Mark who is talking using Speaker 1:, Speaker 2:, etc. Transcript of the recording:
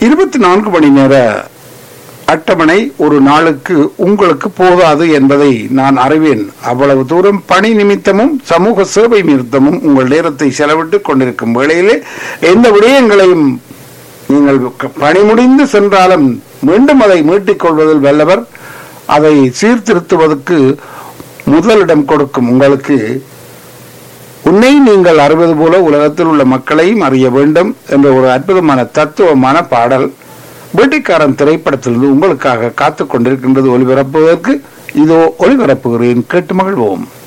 Speaker 1: இருபத்தி நான்கு மணி நேர அட்டவணை ஒரு நாளுக்கு உங்களுக்கு போதாது என்பதை நான் அறிவேன் அவ்வளவு தூரம் பணி நிமித்தமும் சமூக சேவை நிமித்தமும் உங்கள் நேரத்தை செலவிட்டுக் கொண்டிருக்கும் வேளையிலே எந்த விடயங்களையும் நீங்கள் க- பணி முடிந்து சென்றாலும் மீண்டும் அதை மீட்டிக் கொள்வதில் வல்லவர் அதை சீர்திருத்துவதற்கு முதலிடம் கொடுக்கும் உங்களுக்கு உன்னை நீங்கள் அறிவது போல உலகத்தில் உள்ள மக்களையும் அறிய வேண்டும் என்ற ஒரு அற்புதமான தத்துவமான பாடல் வேட்டைக்காரன் திரைப்படத்திலிருந்து உங்களுக்காக காத்துக் கொண்டிருக்கின்றது ஒளிபரப்புவதற்கு இதோ ஒளிபரப்புகிறேன் கேட்டு மகிழ்வோம்